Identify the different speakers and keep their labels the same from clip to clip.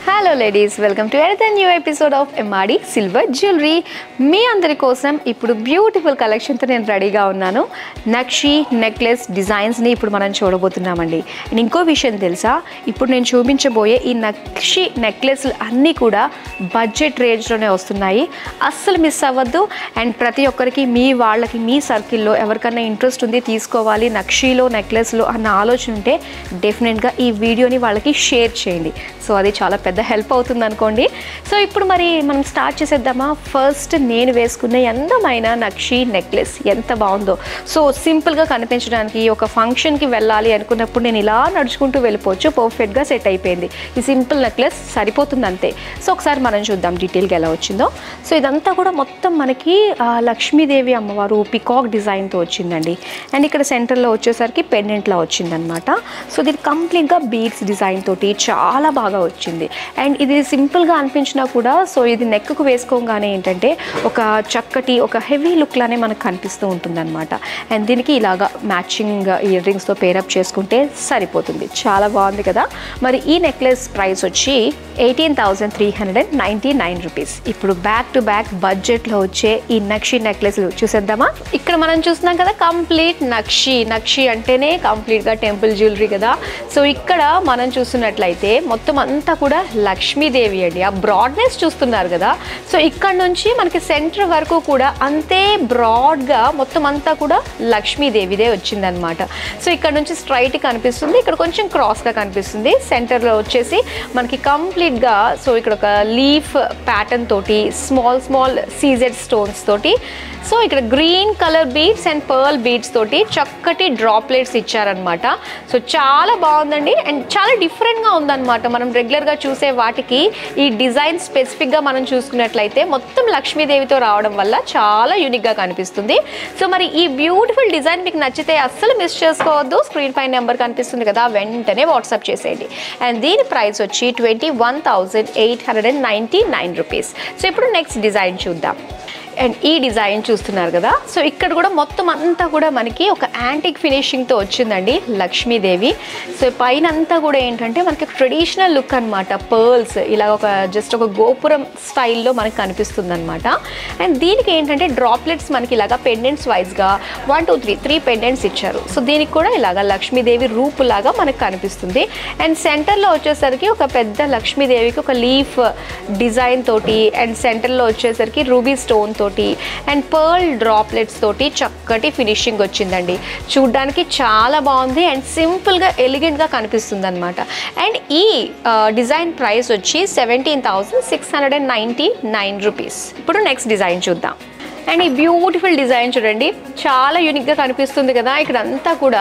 Speaker 1: hello ladies welcome to another new episode of MRD silver jewellery మీ అందరి కోసం ఇప్పుడు బ్యూటిఫుల్ కలెక్షన్తో నేను రెడీగా ఉన్నాను నక్షి నెక్లెస్ డిజైన్స్ని ఇప్పుడు మనం చూడబోతున్నామండి అండ్ ఇంకో విషయం తెలుసా ఇప్పుడు నేను చూపించబోయే ఈ నక్షి నెక్లెస్లు అన్నీ కూడా బడ్జెట్ రేంజ్లోనే వస్తున్నాయి అస్సలు మిస్ అవ్వద్దు అండ్ ప్రతి ఒక్కరికి మీ వాళ్ళకి మీ సర్కిల్లో ఎవరికైనా ఇంట్రెస్ట్ ఉంది తీసుకోవాలి నక్షిలో నెక్లెస్లు అన్న ఆలోచన ఉంటే డెఫినెట్గా ఈ వీడియోని వాళ్ళకి షేర్ చేయండి సో అది చాలా పెద్ద హెల్ప్ అవుతుంది అనుకోండి సో ఇప్పుడు మరి మనం స్టార్ట్ చేసేద్దామా ఫస్ట్ నేను వేసుకున్న అందమైన నక్షి నెక్లెస్ ఎంత బాగుందో సో సింపుల్గా కనిపించడానికి ఒక ఫంక్షన్కి వెళ్ళాలి అనుకున్నప్పుడు నేను ఇలా నడుచుకుంటూ వెళ్ళిపోవచ్చు పర్ఫెక్ట్గా సెట్ అయిపోయింది ఈ సింపుల్ నెక్లెస్ సరిపోతుంది అంతే సో ఒకసారి మనం చూద్దాం డీటెయిల్గా ఎలా వచ్చిందో సో ఇదంతా కూడా మొత్తం మనకి ఆ, లక్ష్మీదేవి అమ్మవారు పికాక్ డిజైన్తో వచ్చిందండి అండ్ ఇక్కడ సెంటర్లో వచ్చేసరికి పెండెంట్లా వచ్చిందనమాట సో ఇది కంప్లీట్గా బీడ్స్ డిజైన్ తోటి చాలా బాగా వచ్చింది అండ్ ఇది సింపుల్గా అనిపించినా కూడా సో ఇది నెక్కు వేసుకోగానే ఏంటంటే ఒక చక్కటి ఒక హెవీ లుక్లానే మనకు కనిపిస్తూ ఉంటుందన్నమాట అండ్ దీనికి ఇలాగా మ్యాచింగ్ ఇయర్ రింగ్స్తో పేరప్ చేసుకుంటే సరిపోతుంది చాలా బాగుంది కదా మరి ఈ నెక్లెస్ ప్రైస్ వచ్చి eighteen thousand three hundred and ninety nine rupees ఇప్పుడు బ్యాక్ టు బ్యాక్ బడ్జెట్లో వచ్చే ఈ నక్షి నెక్లెస్లు చూసేద్దామా ఇక్కడ మనం చూస్తున్నాం కదా కంప్లీట్ నక్షి నక్షి అంటేనే కంప్లీట్గా టెంపుల్ జ్యువెలరీ కదా సో ఇక్కడ మనం చూస్తున్నట్లయితే మొత్తం అంతా కూడా లక్ష్మీదేవి అండి ఆ బ్రాడ్నెస్ చూస్తున్నారు కదా సో ఇక్కడ నుంచి మనకి సెంటర్ వరకు కూడా అంతే బ్రాడ్గా మొత్తం అంతా కూడా లక్ష్మీదేవిదే వచ్చిందనమాట సో ఇక్కడ నుంచి స్ట్రైట్ కనిపిస్తుంది ఇక్కడ కొంచెం క్రాస్గా కనిపిస్తుంది సెంటర్లో వచ్చేసి మనకి కంప్లీట్గా సో ఇక్కడ ఒక లీఫ్ ప్యాటర్న్ తోటి స్మాల్ స్మాల్ సీజెడ్ స్టోన్స్ తోటి సో ఇక్కడ green colour beads and pearl beads తోటి చక్కటి డ్రాప్లెట్స్ ఇచ్చారనమాట సో చాలా బాగుందండి అండ్ చాలా డిఫరెంట్గా ఉందన్నమాట మనం రెగ్యులర్గా చూసే వాటికి ఈ డిజైన్ స్పెసిఫిక్గా మనం చూసుకున్నట్లయితే మొత్తం లక్ష్మీదేవితో రావడం వల్ల చాలా యూనిక్గా కనిపిస్తుంది సో మరి ఈ బ్యూటిఫుల్ డిజైన్ మీకు నచ్చితే అస్సలు మిస్ చేసుకోవద్దు స్క్రీన్ పైన నెంబర్ కనిపిస్తుంది కదా వెంటనే వాట్సాప్ చేసేయండి అండ్ దీని ప్రైస్ వచ్చి twenty one thousand eight hundred and ninety nine rupees so ఇప్పుడు నెక్స్ట్ డిజైన్ చూద్దాం అండ్ ఈ డిజైన్ చూస్తున్నారు కదా సో ఇక్కడ కూడా మొత్తం అంతా కూడా మనకి ఒక యాంటిక్ ఫినిషింగ్తో వచ్చిందండి లక్ష్మీదేవి సో పైన అంతా కూడా ఏంటంటే మనకి ట్రెడిషనల్ లుక్ అనమాట పర్ల్స్ ఇలా ఒక జస్ట్ ఒక గోపురం స్టైల్లో మనకి కనిపిస్తుంది అనమాట అండ్ దీనికి ఏంటంటే డ్రాప్లెట్స్ మనకి ఇలాగా పెండెంట్స్ వైజ్గా one two three three pendants ఇచ్చారు సో దీనికి కూడా ఇలాగా లక్ష్మీదేవి రూపులాగా మనకు కనిపిస్తుంది అండ్ సెంటర్లో వచ్చేసరికి ఒక పెద్ద లక్ష్మీదేవికి ఒక లీఫ్ డిజైన్ తోటి అండ్ సెంటర్లో వచ్చేసరికి రూబీ స్టోన్ తోటి అండ్ పర్ల్ డ్రాప్లెట్స్ తోటి చక్కటి ఫినిషింగ్ వచ్చిందండి చూడ్డానికి చాలా బాగుంది అండ్ సింపుల్గా ఎలిగెంట్గా కనిపిస్తుంది అనమాట అండ్ ఈ డిజైన్ ప్రైస్ వచ్చి seventeen thousand six hundred and ninety nine rupees ఇప్పుడు నెక్స్ట్ డిజైన్ చూద్దాం అండ్ ఈ బ్యూటిఫుల్ డిజైన్ చూడండి చాలా యూనిక్గా కనిపిస్తుంది కదా ఇక్కడ అంతా కూడా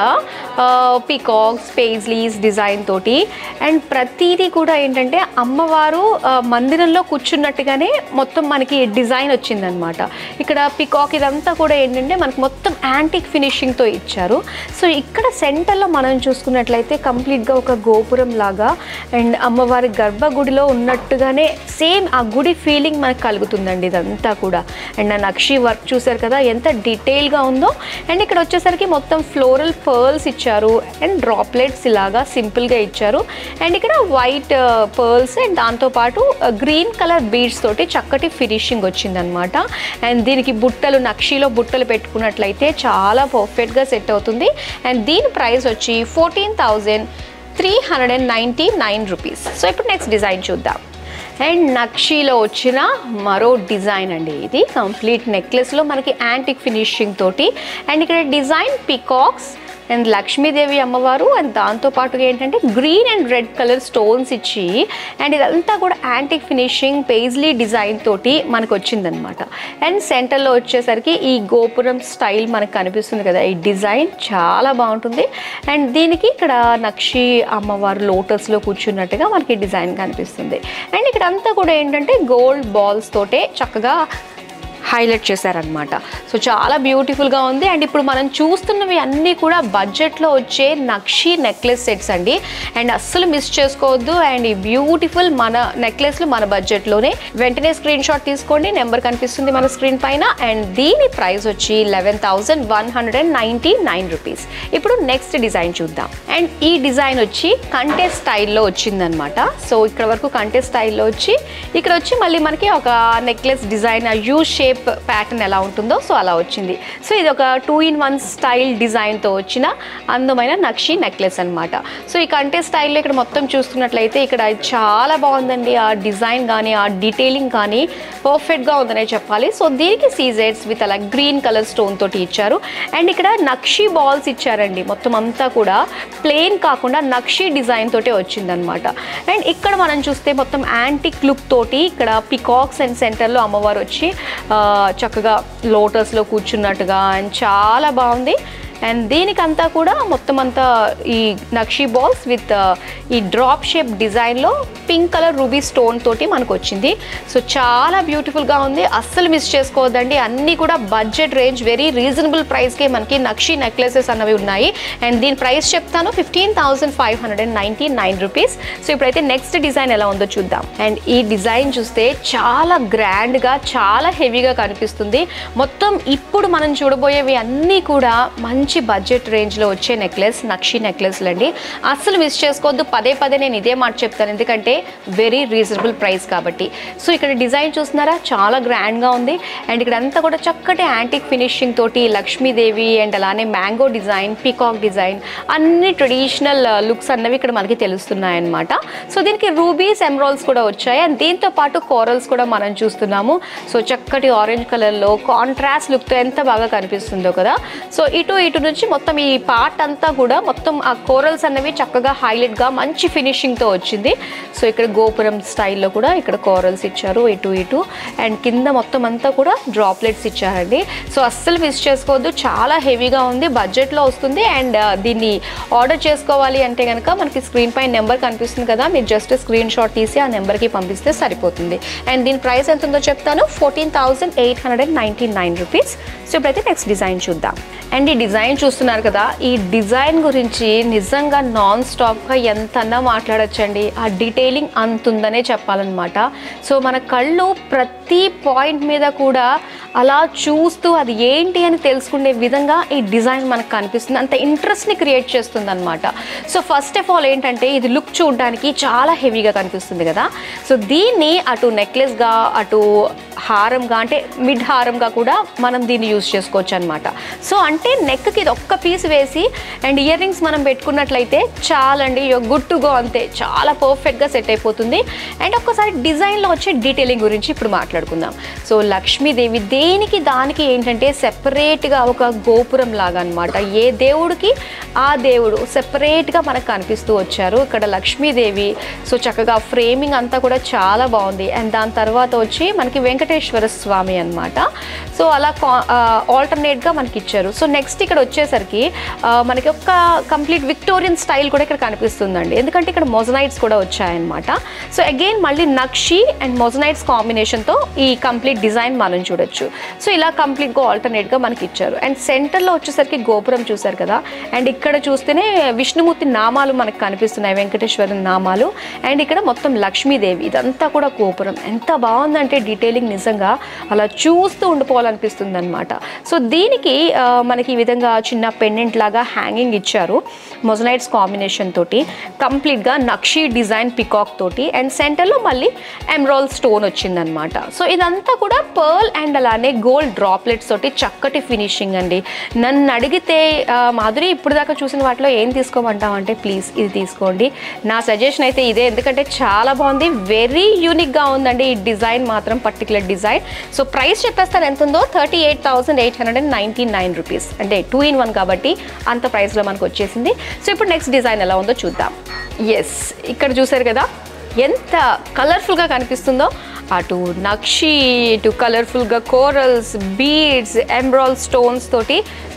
Speaker 1: పికాక్స్ పేజ్లీస్ డిజైన్ తోటి అండ్ ప్రతిదీ కూడా ఏంటంటే అమ్మవారు ఆ, మందిరంలో కూర్చున్నట్టుగానే మొత్తం మనకి డిజైన్ వచ్చిందనమాట ఇక్కడ పికాక్ ఇదంతా కూడా ఏంటంటే మనకి మొత్తం యాంటిక్ ఫినిషింగ్తో ఇచ్చారు సో ఇక్కడ సెంటర్లో మనం చూసుకున్నట్లయితే కంప్లీట్గా ఒక గోపురం లాగా అండ్ అమ్మవారి గర్భగుడిలో ఉన్నట్టుగానే సేమ్ ఆ గుడి ఫీలింగ్ మనకు కలుగుతుందండి ఇదంతా కూడా అండ్ ఆ నక్షి వర్క్ చూసారు కదా ఎంత డీటెయిల్గా ఉందో అండ్ ఇక్కడ వచ్చేసరికి మొత్తం ఫ్లోరల్ పర్ల్స్ ఇచ్చారు అండ్ డ్రాప్లెట్స్ ఇలాగా సింపుల్గా ఇచ్చారు అండ్ ఇక్కడ వైట్ పర్ల్స్ అండ్ దాంతోపాటు గ్రీన్ కలర్ బీడ్స్ తోటి చక్కటి ఫినిషింగ్ వచ్చిందనమాట అండ్ దీనికి బుట్టలు నక్షిలో బుట్టలు పెట్టుకున్నట్లయితే చాలా పర్ఫెక్ట్గా సెట్ అవుతుంది అండ్ దీని ప్రైస్ వచ్చి fourteen thousand three hundred and ninety nine rupees so ఇప్పుడు నెక్స్ట్ డిజైన్ చూద్దాం అండ్ నక్షీలో వచ్చిన మరో డిజైన్ అండి ఇది కంప్లీట్ నెక్లెస్లో మనకి యాంటిక్ ఫినిషింగ్ తోటి అండ్ ఇక్కడ డిజైన్ పికాక్స్ అండ్ లక్ష్మీదేవి అమ్మవారు అండ్ దాంతోపాటుగా ఏంటంటే green and red colour stones ఇచ్చి అండ్ ఇదంతా కూడా యాంటిక్ ఫినిషింగ్ పేజ్లీ డిజైన్ తోటి మనకు వచ్చిందనమాట అండ్ సెంటర్లో వచ్చేసరికి ఈ గోపురం స్టైల్ మనకు కనిపిస్తుంది కదా ఈ డిజైన్ చాలా బాగుంటుంది అండ్ దీనికి ఇక్కడ నక్షి అమ్మవారు లోటస్లో కూర్చున్నట్టుగా మనకి డిజైన్ కనిపిస్తుంది అండ్ ఇక్కడ అంతా కూడా ఏంటంటే గోల్డ్ బాల్స్ తోటే చక్కగా హైలైట్ చేశారనమాట సో చాలా బ్యూటిఫుల్గా ఉంది అండ్ ఇప్పుడు మనం చూస్తున్నవి అన్నీ కూడా బడ్జెట్లో వచ్చే నక్షి నెక్లెస్ సెట్స్ అండి అండ్ అస్సలు మిస్ చేసుకోవద్దు అండ్ ఈ బ్యూటిఫుల్ మన నెక్లెస్లు మన బడ్జెట్లోనే వెంటనే స్క్రీన్ షాట్ తీసుకోండి నెంబర్ కనిపిస్తుంది మన స్క్రీన్ పైన అండ్ దీని ప్రైస్ వచ్చి eleven thousand one hundred and ninety nine rupees ఇప్పుడు నెక్స్ట్ డిజైన్ చూద్దాం అండ్ ఈ డిజైన్ వచ్చి కంటే స్టైల్లో వచ్చిందనమాట సో ఇక్కడ వరకు కంటే స్టైల్లో వచ్చి ఇక్కడ వచ్చి మళ్ళీ మనకి ఒక necklace design U shape pattern ఎలా ఉంటుందో సో అలా వచ్చింది సో ఇది ఒక టూ ఇన్ వన్ స్టైల్ డిజైన్తో వచ్చిన అందమైన నక్షి నెక్లెస్ అన్నమాట సో ఈ కంటే స్టైల్లో ఇక్కడ మొత్తం చూస్తున్నట్లయితే ఇక్కడ చాలా బాగుందండి ఆ డిజైన్ కానీ ఆ డీటెయిలింగ్ కానీ పర్ఫెక్ట్గా ఉందనే చెప్పాలి సో దీనికి సీజెడ్స్ విత్ అలా గ్రీన్ కలర్ స్టోన్ తోటి ఇచ్చారు అండ్ ఇక్కడ నక్షి బాల్స్ ఇచ్చారండి మొత్తం అంతా కూడా ప్లెయిన్ కాకుండా నక్షి డిజైన్ తోటే వచ్చిందనమాట అండ్ ఇక్కడ మనం చూస్తే మొత్తం యాంటిక్ లుక్ తోటి ఇక్కడ పికాక్స్ అండ్ సెంటర్లో అమ్మవారు వచ్చి ఆ, చక్కగా లోటస్లో కూర్చున్నట్టుగా అండ్ చాలా బాగుంది అండ్ దీనికంతా కూడా మొత్తం అంతా ఈ నక్షి బాల్స్ విత్ ఈ డ్రాప్ షేప్ డిజైన్లో పింక్ కలర్ రూబీ స్టోన్ తోటి మనకు వచ్చింది సో చాలా బ్యూటిఫుల్గా ఉంది అస్సలు మిస్ చేసుకోవద్దండి అన్నీ కూడా బడ్జెట్ రేంజ్ వెరీ రీజనబుల్ ప్రైస్కే మనకి నక్షి నెక్లెసెస్ అన్నవి ఉన్నాయి అండ్ దీని ప్రైస్ చెప్తాను fifteen thousand five hundred and ninety nine rupees so ఇప్పుడైతే నెక్స్ట్ డిజైన్ ఎలా ఉందో చూద్దాం అండ్ ఈ డిజైన్ చూస్తే చాలా గ్రాండ్గా చాలా హెవీగా కనిపిస్తుంది మొత్తం ఇప్పుడు మనం చూడబోయేవి అన్నీ కూడా మంచి బడ్జెట్ రేంజ్లో వచ్చే నెక్లెస్ నక్షి నెక్లెస్లు అండి అస్సలు మిస్ చేసుకోవద్దు పదే పదే నేను ఇదే మాట చెప్తాను ఎందుకంటే వెరీ రీజనబుల్ ప్రైస్ కాబట్టి సో ఇక్కడ డిజైన్ చూస్తున్నారా చాలా గ్రాండ్గా ఉంది అండ్ ఇక్కడ అంతా కూడా చక్కటి యాంటిక్ ఫినిషింగ్ తోటి లక్ష్మీదేవి అండ్ అలానే మ్యాంగో డిజైన్ పీకాక్ డిజైన్ అన్ని ట్రెడిషనల్ లుక్స్ అన్నవి ఇక్కడ మనకి తెలుస్తున్నాయి అన్నమాట సో దీనికి రూబీస్ ఎమరాల్స్ కూడా వచ్చాయి అండ్ దీంతో పాటు కోరల్స్ కూడా మనం చూస్తున్నాము సో చక్కటి ఆరెంజ్ కలర్లో కాంట్రాస్ట్ లుక్తో ఎంత బాగా కనిపిస్తుందో కదా సో ఇటు ఇటు నుంచి మొత్తం ఈ పార్ట్ అంతా కూడా మొత్తం ఆ కోరల్స్ అన్నవి చక్కగా హైలైట్గా మంచి ఫినిషింగ్తో వచ్చింది సో ఇక్కడ గోపురం స్టైల్లో కూడా ఇక్కడ కోరల్స్ ఇచ్చారు ఇటు ఇటు అండ్ కింద మొత్తం అంతా కూడా డ్రాప్లెట్స్ ఇచ్చారండి సో అస్సలు మిస్ చేసుకోవద్దు చాలా హెవీగా ఉంది బడ్జెట్లో వస్తుంది అండ్ దీన్ని ఆర్డర్ చేసుకోవాలి అంటే కనుక మనకి స్క్రీన్ పైన నెంబర్ కనిపిస్తుంది కదా మీరు జస్ట్ స్క్రీన్ షాట్ తీసి ఆ నెంబర్కి పంపిస్తే సరిపోతుంది అండ్ దీని ప్రైస్ ఎంత ఉందో చెప్తాను fourteen thousand eight hundred and ninety nine rupees so ఇప్పుడైతే నెక్స్ట్ డిజైన్ చూద్దాం అండ్ ఈ డిజైన్ చూస్తున్నారు కదా ఈ డిజైన్ గురించి నిజంగా నాన్ స్టాప్గా ఎంతన్నా మాట్లాడొచ్చండి ఆ డీటెయిలింగ్ అంతుందనే చెప్పాలన్నమాట సో మన కళ్ళు ప్రతి పాయింట్ మీద కూడా అలా చూస్తూ అది ఏంటి అని తెలుసుకునే విధంగా ఈ డిజైన్ మనకు కనిపిస్తుంది అంత ఇంట్రెస్ట్ని క్రియేట్ చేస్తుంది అనమాట సో ఫస్ట్ ఆఫ్ ఆల్ ఏంటంటే ఇది లుక్ చూడడానికి చాలా హెవీగా కనిపిస్తుంది కదా సో దీన్ని అటు నెక్లెస్గా అటు హారంగా అంటే మిడ్ హారంగా కూడా మనం దీన్ని యూజ్ చేసుకోవచ్చు అనమాట సో అంటే నెక్కి ఇది ఒక్క పీస్ వేసి అండ్ ఇయర్ రింగ్స్ మనం పెట్టుకున్నట్లయితే చాలండి గుడ్ టు గో అంతే చాలా పర్ఫెక్ట్గా సెట్ అయిపోతుంది అండ్ ఒక్కసారి డిజైన్లో వచ్చే డీటెయిలింగ్ గురించి ఇప్పుడు మాట్లాడుకుందాం సో లక్ష్మీదేవి దేనికి దానికి ఏంటంటే సెపరేట్గా ఒక గోపురం లాగా అనమాట ఏ దేవుడికి ఆ దేవుడు సెపరేట్గా మనకు కనిపిస్తూ వచ్చారు ఇక్కడ లక్ష్మీదేవి సో చక్కగా ఫ్రేమింగ్ అంతా కూడా చాలా బాగుంది అండ్ దాని తర్వాత వచ్చి మనకి వెంకటేశ్వర స్వామి అనమాట సో అలా ఆల్టర్నేట్గా మనకి ఇచ్చారు సో నెక్స్ట్ ఇక్కడ వచ్చేసరికి ఆ, మనకి ఒక కంప్లీట్ విక్టోరియన్ స్టైల్ కూడా ఇక్కడ కనిపిస్తుందండి ఎందుకంటే ఇక్కడ మొజనైట్స్ కూడా వచ్చాయన్నమాట సో అగైన్ మళ్ళీ నక్షి అండ్ మొజనైట్స్ కాంబినేషన్తో ఈ కంప్లీట్ డిజైన్ మనం చూడొచ్చు సో ఇలా కంప్లీట్గా ఆల్టర్నేట్గా మనకి ఇచ్చారు అండ్ సెంటర్లో వచ్చేసరికి గోపురం చూసారు కదా అండ్ ఇక్కడ చూస్తేనే విష్ణుమూర్తి నామాలు మనకు కనిపిస్తున్నాయి వెంకటేశ్వర నామాలు అండ్ ఇక్కడ మొత్తం లక్ష్మీదేవి ఇదంతా కూడా గోపురం ఎంత బాగుందంటే డీటెయిలింగ్ నిజంగా అలా చూస్తూ ఉండిపోవాలనిపిస్తుంది అనమాట సో దీనికి ఆ, మనకి ఈ విధంగా చిన్న పెండెంట్ లాగా హ్యాంగింగ్ ఇచ్చారు మొజనైట్స్ కాంబినేషన్ తోటి కంప్లీట్గా నక్షి డిజైన్ పికాక్ తోటి అండ్ సెంటర్లో మళ్ళీ ఎమ్రాల్ స్టోన్ వచ్చిందనమాట సో ఇదంతా కూడా పర్ల్ అండ్ అలానే గోల్డ్ డ్రాప్లెట్స్ తోటి చక్కటి ఫినిషింగ్ అండి నన్ను అడిగితే ఆ, మాధురి ఇప్పుడు దాకా చూసిన వాటిలో ఏం తీసుకోమంటామంటే ప్లీజ్ ఇది తీసుకోండి నా సజెషన్ అయితే ఇదే ఎందుకంటే చాలా బాగుంది వెరీ యూనిక్గా ఉందండి ఈ డిజైన్ మాత్రం పర్టికులర్ డిజైన్ సో ప్రైస్ చెప్పేస్తాను ఎంత ఉందో thirty eight thousand eight hundred and ninety nine rupees అంటే టూ ఇన్ వన్ కాబట్టి అంత ప్రైస్లో మనకు వచ్చేసింది సో ఇప్పుడు నెక్స్ట్ డిజైన్ ఎలా ఉందో చూద్దాం ఎస్ ఇక్కడ చూసారు కదా ఎంత కలర్ఫుల్గా కనిపిస్తుందో అటు నక్షి ఇటు కలర్ఫుల్గా కోరల్స్ బీడ్స్ ఎంబ్రాల్ స్టోన్స్ తోటి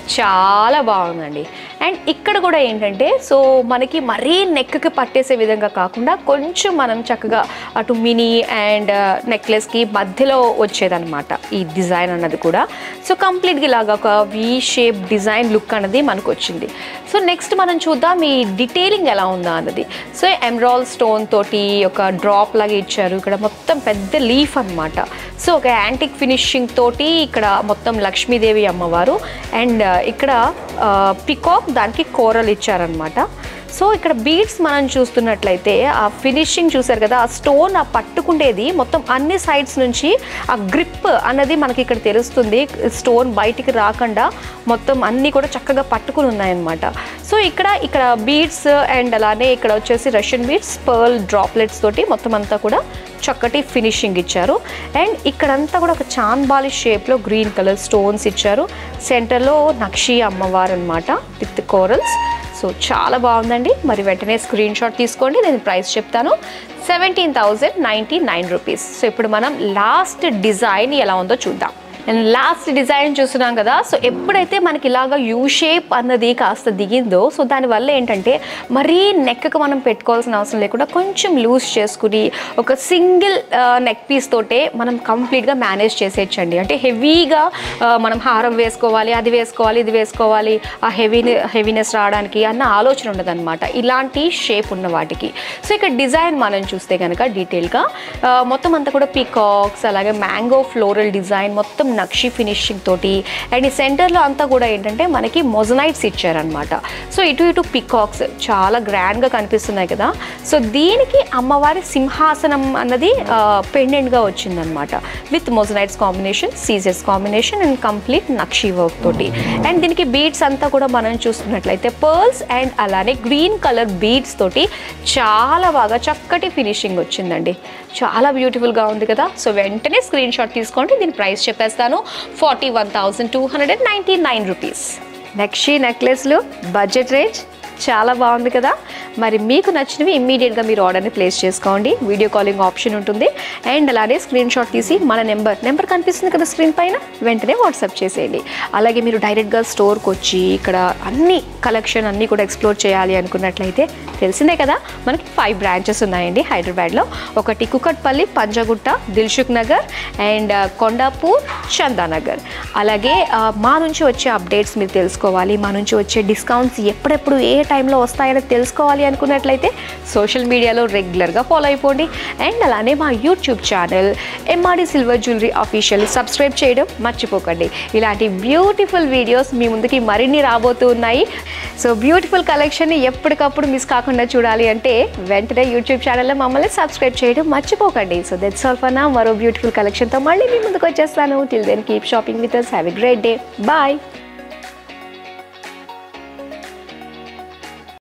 Speaker 1: చాలా బాగుందండి అండ్ ఇక్కడ కూడా ఏంటంటే సో మనకి మరీ నెక్కి పట్టేసే విధంగా కాకుండా కొంచెం మనం చక్కగా అటు మినీ అండ్ నెక్లెస్కి మధ్యలో వచ్చేదన్నమాట ఈ డిజైన్ అన్నది కూడా సో కంప్లీట్గా ఇలాగా ఒక వీ షేప్ డిజైన్ లుక్ అన్నది మనకు వచ్చింది సో నెక్స్ట్ మనం చూద్దాం ఈ డీటెయిలింగ్ ఎలా ఉందా అన్నది సో ఎమ్రాల్ స్టోన్ తోటి ఒక డ్రాప్ లాగా ఇచ్చారు ఇక్కడ మొత్తం పెద్ద లీఫ్ అన్నమాట సో ఒక యాంటిక్ ఫినిషింగ్ తోటి ఇక్కడ మొత్తం లక్ష్మీదేవి అమ్మవారు అండ్ ఇక్కడ పికాక్ దానికి కోరల్ ఇచ్చారనమాట సో ఇక్కడ బీడ్స్ మనం చూస్తున్నట్లయితే ఆ ఫినిషింగ్ చూసారు కదా ఆ స్టోన్ ఆ పట్టుకుండేది మొత్తం అన్ని సైడ్స్ నుంచి ఆ గ్రిప్ అన్నది మనకి ఇక్కడ తెలుస్తుంది స్టోన్ బయటికి రాకుండా మొత్తం అన్నీ కూడా చక్కగా పట్టుకుని ఉన్నాయన్నమాట సో ఇక్కడ ఇక్కడ బీడ్స్ అండ్ అలానే ఇక్కడ వచ్చేసి రష్యన్ బీడ్స్ పర్ల్ డ్రాప్లెట్స్ తోటి మొత్తం అంతా కూడా చక్కటి ఫినిషింగ్ ఇచ్చారు అండ్ ఇక్కడంతా కూడా ఒక చాన్బాలి షేప్లో గ్రీన్ కలర్ స్టోన్స్ ఇచ్చారు సెంటర్లో నక్షి అమ్మవారు అనమాట విత్ కోరల్స్ సో చాలా బాగుందండి మరి వెంటనే స్క్రీన్ షాట్ తీసుకోండి నేను ప్రైస్ చెప్తాను seventeen thousand ninety nine rupees so ఇప్పుడు మనం లాస్ట్ డిజైన్ ఎలా ఉందో చూద్దాం అండ్ లాస్ట్ డిజైన్ చూస్తున్నాం కదా సో ఎప్పుడైతే మనకి ఇలాగ యూ షేప్ అన్నది కాస్త దిగిందో సో దానివల్ల ఏంటంటే మరీ నెక్కి మనం పెట్టుకోవాల్సిన అవసరం లేకుండా కొంచెం లూజ్ చేసుకుని ఒక సింగిల్ నెక్ పీస్ తోటే మనం కంప్లీట్గా మేనేజ్ చేసేయచ్చండి అంటే హెవీగా మనం హారం వేసుకోవాలి అది వేసుకోవాలి ఇది వేసుకోవాలి ఆ హెవీ హెవీనెస్ రావడానికి అన్న ఆలోచన ఉండదన్నమాట ఇలాంటి షేప్ ఉన్న వాటికి సో ఇక్కడ డిజైన్ మనం చూస్తే కనుక డీటెయిల్గా మొత్తం అంతా కూడా పీకాక్స్ అలాగే మ్యాంగో ఫ్లోరల్ డిజైన్ మొత్తం నక్షి ఫినిషింగ్ తోటి అండ్ ఈ సెంటర్లో అంతా కూడా ఏంటంటే మనకి మొజనైట్స్ ఇచ్చారనమాట సో ఇటు ఇటు పికాక్స్ చాలా గ్రాండ్గా కనిపిస్తున్నాయి కదా సో దీనికి అమ్మవారి సింహాసనం అన్నది పెండెంట్గా వచ్చిందనమాట విత్ మొజనైట్స్ కాంబినేషన్ సీజర్స్ combination and complete nakshi work తోటి అండ్ దీనికి బీడ్స్ అంతా కూడా మనం చూస్తున్నట్లయితే పర్ల్స్ అండ్ అలానే గ్రీన్ కలర్ బీడ్స్ తోటి చాలా బాగా చక్కటి ఫినిషింగ్ వచ్చిందండి చాలా బ్యూటిఫుల్గా ఉంది కదా సో వెంటనే స్క్రీన్ షాట్ తీసుకోండి దీని ప్రైస్ చెప్పేస్తాను forty one thousand two hundred and ninety nine rupees nakshi నెక్లెస్లు బడ్జెట్ రేంజ్ చాలా బాగుంది కదా మరి మీకు నచ్చినవి ఇమ్మీడియట్గా మీరు ఆర్డర్ని ప్లేస్ చేసుకోండి వీడియో కాలింగ్ ఆప్షన్ ఉంటుంది అండ్ అలానే స్క్రీన్ షాట్ తీసి మన నెంబర్ నెంబర్ కనిపిస్తుంది కదా స్క్రీన్ పైన వెంటనే వాట్సాప్ చేసేయండి అలాగే మీరు డైరెక్ట్గా స్టోర్కి వచ్చి ఇక్కడ అన్ని కలెక్షన్ అన్నీ కూడా ఎక్స్ప్లోర్ చేయాలి అనుకున్నట్లయితే తెలిసిందే కదా మనకి ఫైవ్ బ్రాంచెస్ ఉన్నాయండి హైదరాబాద్లో ఒకటి కుకట్పల్లి పంజగుట్ట దిల్సుఖ్ నగర్ అండ్ కొండాపూర్ చందానగర్ అలాగే ఆ, మా నుంచి వచ్చే అప్డేట్స్ మీరు తెలుసుకోవాలి మా నుంచి వచ్చే డిస్కౌంట్స్ ఎప్పుడెప్పుడు ఏ టైంలో వస్తాయని తెలుసుకోవాలి అనుకున్నట్లయితే సోషల్ మీడియాలో రెగ్యులర్గా ఫాలో అయిపోండి అండ్ అలానే మా YouTube channel MRD silver jewellery official subscribe చేయడం మర్చిపోకండి ఇలాంటి బ్యూటిఫుల్ వీడియోస్ మీ ముందుకి మరిన్ని రాబోతూ ఉన్నాయి సో బ్యూటిఫుల్ కలెక్షన్ని ఎప్పటికప్పుడు మిస్ కాకుండా చూడాలి అంటే వెంటనే యూట్యూబ్ ఛానల్లో మమ్మల్ని సబ్స్క్రైబ్ చేయడం మర్చిపోకండి సో దట్స్ ఆల్ ఫర్ నా మరో బ్యూటిఫుల్ కలెక్షన్తో మళ్ళీ మీ ముందుకు వచ్చేస్తాను till then keep shopping with us have a great day bye